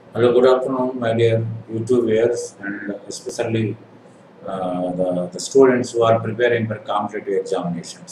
Hello, good afternoon, my dear YouTube viewers, and especially uh, the, the students who are preparing for competitive examinations.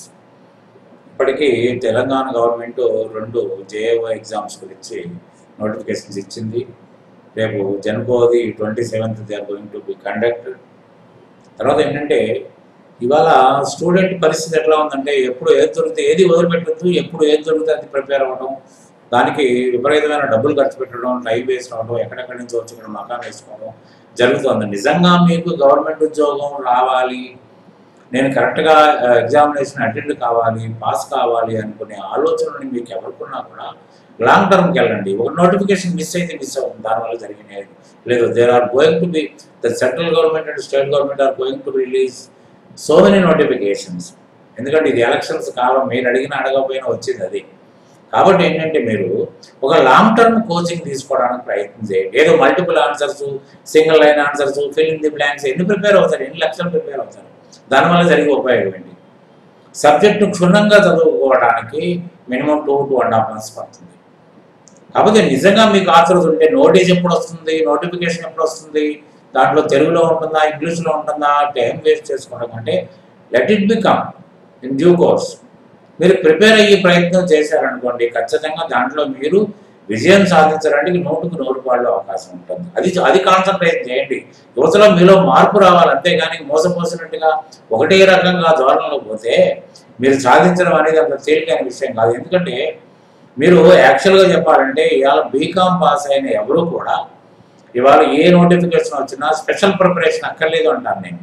ఇప్పటికీ Telangana government రెండు JAO exams గురించి notifications ఇచ్చింది రేపు జన్కోది twenty seventh they are going to be conducted తర్వాత ఏంటంటే ఇవాళ student పరిస్థితి ఎట్లా ఉందంటే ఎప్పుడు ఏది దొరికితే ఏది వదిలిపెట్టద్దు ఎప్పుడు ఏది దొరికితే అది ప్రిపేర్ అవ్వడం దానికి విపరీతమైన డబ్బులు ఖర్చు పెట్టడం టైం వేస్ట్ అవ్వడం ఎక్కడెక్కడి నుంచి వచ్చి ఇక్కడ మకాన్ వేసుకోవడం జరుగుతుంది నిజంగా మీకు గవర్నమెంట్ ఉద్యోగం రావాలి నేను కరెక్ట్గా ఎగ్జామినేషన్ అటెండ్ కావాలి పాస్ కావాలి అనుకునే ఆలోచనని మీకు ఎవరుకున్నా కూడా లాంగ్ టర్మ్కి వెళ్ళండి ఒక నోటిఫికేషన్ మిస్ అయితే మిస్ అవుతుంది దానివల్ల జరిగినది లేదు there are going to be the central government and state government are going to release so many notifications ఎందుకంటే ఇది ఎలక్షన్స్ కాలం మీరు అడిగిన అడగకపోయినా వచ్చింది అది కాబట్టి ఏంటంటే మీరు ఒక లాంగ్ టర్మ్ కోచింగ్ తీసుకోవడానికి ప్రయత్నం చేయండి ఏదో multiple answers single line answers fill in the blanks ఎన్ని ప్రిపేర్ అవుతారు ఎన్ని లక్షలు ప్రిపేర్ అవుతారు దానివల్ల జరిగే ఉపయోగం ఏంటి సబ్జెక్టు క్షుణ్ణంగా చదువుకోవడానికి minimum two two and half months పడుతుంది కాకపోతే నిజంగా మీకు ఆన్సర్స్ ఉంటే నోటీస్ ఎప్పుడు వస్తుంది నోటిఫికేషన్ ఎప్పుడు వస్తుంది దాంట్లో తెలుగులో ఉంటుందా ఇంగ్లీష్లో ఉంటుందా టైం వేస్ట్ చేసుకోవడం అంటే let it become in due course మీరు ప్రిపేర్ అయ్యే ప్రయత్నం చేశారనుకోండి ఖచ్చితంగా దాంట్లో మీరు విజయం సాధించడానికి నోటుకు నోటు పాడే అవకాశం ఉంటుంది అది అది కాన్సన్ట్రేట్ చేయండి యువతలో మీలో మార్పు రావాలి అంతేగాని మోసపోసినట్టుగా ఒకటే రకంగా ధోరణిలో పోతే మీరు సాధించడం అనేది అంత తేలికైన విషయం కాదు ఎందుకంటే మీరు యాక్చువల్గా చెప్పాలంటే ఇవాళ బీకామ్ పాస్ అయిన ఎవరు కూడా ఇవాళ ఏ నోటిఫికేషన్ వచ్చినా స్పెషల్ ప్రిపరేషన్ అక్కర్లేదు అంటాను నేను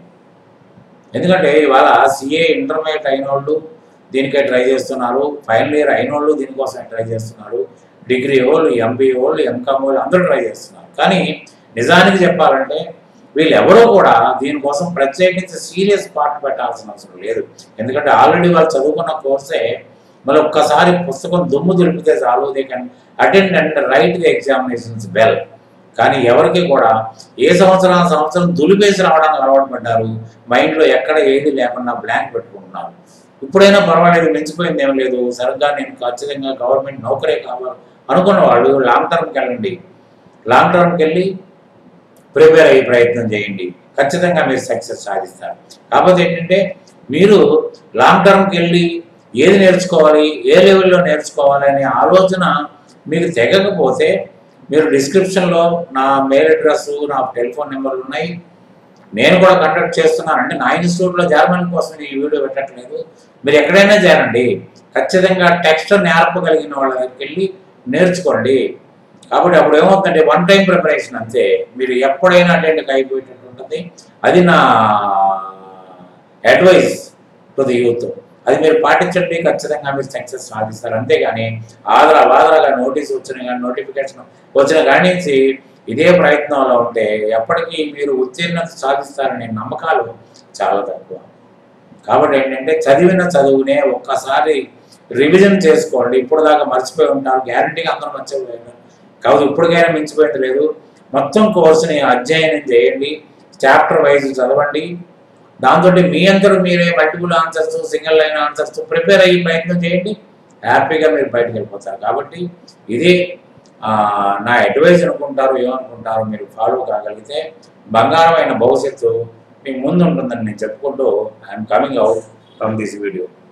ఎందుకంటే ఇవాళ సిఏ ఇంటర్మీడియట్ అయిన వాళ్ళు దీనికే ట్రై చేస్తున్నారు ఫైనల్ ఇయర్ అయిన వాళ్ళు దీనికోసం ట్రై చేస్తున్నారు డిగ్రీ వాళ్ళు ఎంబీఏ వాళ్ళు ఎంకామ్ వాళ్ళు అందరూ ట్రై చేస్తున్నారు కానీ నిజానికి చెప్పాలంటే వీళ్ళు ఎవరో కూడా దీనికోసం ప్రత్యేకించి సీరియస్ పార్ట్ పెట్టాల్సిన అవసరం లేదు ఎందుకంటే ఆల్రెడీ వాళ్ళు చదువుకున్న కోర్సే మరి ఒక్కసారి పుస్తకం దుమ్ము దులిపితే చాలు they can attend and write the examinations well కానీ ఎవరికి కూడా ఏ సంవత్సరం ఆ సంవత్సరం దులిపేసి రావడానికి అలవాటు పడ్డారు మైండ్లో ఎక్కడ ఏది లేకుండా బ్లాంక్ పెట్టుకుంటున్నారు ఇప్పుడైనా పర్వాలేదు మించిపోయింది ఏం లేదు సరిగ్గా నేను ఖచ్చితంగా గవర్నమెంట్ నౌకరే కావాలి అనుకున్న వాళ్ళు లాంగ్ టర్మ్కి వెళ్ళండి లాంగ్ టర్మ్కి వెళ్ళి ప్రిపేర్ అయ్యే ప్రయత్నం చేయండి ఖచ్చితంగా మీరు సక్సెస్ సాధిస్తారు కాకపోతే ఏంటంటే మీరు లాంగ్ టర్మ్కి వెళ్ళి ఏది నేర్చుకోవాలి ఏ లెవెల్లో నేర్చుకోవాలి అనే ఆలోచన మీకు తెగకపోతే మీరు డిస్క్రిప్షన్లో నా మెయిల్ అడ్రస్ నా టెలిఫోన్ నెంబర్లు ఉన్నాయి నేను కూడా కండక్ట్ చేస్తున్నాను అంటే నా ఇన్స్టిట్యూట్లో జర్మన్ కోసం ఈ వీడియో పెట్టట్లేదు మీరు ఎక్కడైనా చేరండి ఖచ్చితంగా టెక్స్ట్ నేర్పగలిగిన వాళ్ళ దగ్గరికి వెళ్ళి నేర్చుకోండి కాబట్టి అప్పుడు ఏమవుతుందంటే వన్ టైం ప్రిపరేషన్ అంతే మీరు ఎప్పుడైనా అటెండ్ అయిపోయేటట్టు ఉంటుంది అది నా అడ్వైస్ టు ది యూత్ అది మీరు పాటించండి ఖచ్చితంగా మీరు సక్సెస్ సాధిస్తారు అంతేగాని ఆదర వాదరగా నోటీస్ వచ్చిన కానీ నోటిఫికేషన్ వచ్చిన కాడి నుంచి ఇదే ప్రయత్నంలో ఉంటే ఎప్పటికీ మీరు ఉత్తీర్ణత సాధిస్తారనే నమ్మకాలు చాలా తక్కువ కాబట్టి ఏంటంటే చదివిన చదువునే ఒక్కసారి రివిజన్ చేసుకోండి ఇప్పుడు దాకా మర్చిపోయి ఉంటారు గ్యారంటీగా అందరూ మర్చిపోయారు కాబట్టి ఇప్పటికైనా మించిపోయింది లేదు మొత్తం కోర్సుని అధ్యయనం చేయండి చాప్టర్ వైజ్ చదవండి దాంతో మీ అందరూ మీరే multiple answers single line answers prepare అయ్యి ప్రయత్నం చేయండి హ్యాపీగా మీరు బయటకు వెళ్ళిపోతారు కాబట్టి ఇది నా అడ్వైజ్ అనుకుంటారు ఏమనుకుంటారు మీరు ఫాలో కాగలిగితే బంగారమైన భవిష్యత్తు మీ ముందు ఉంటుందని నేను చెప్పుకుంటూ I'm coming out from this video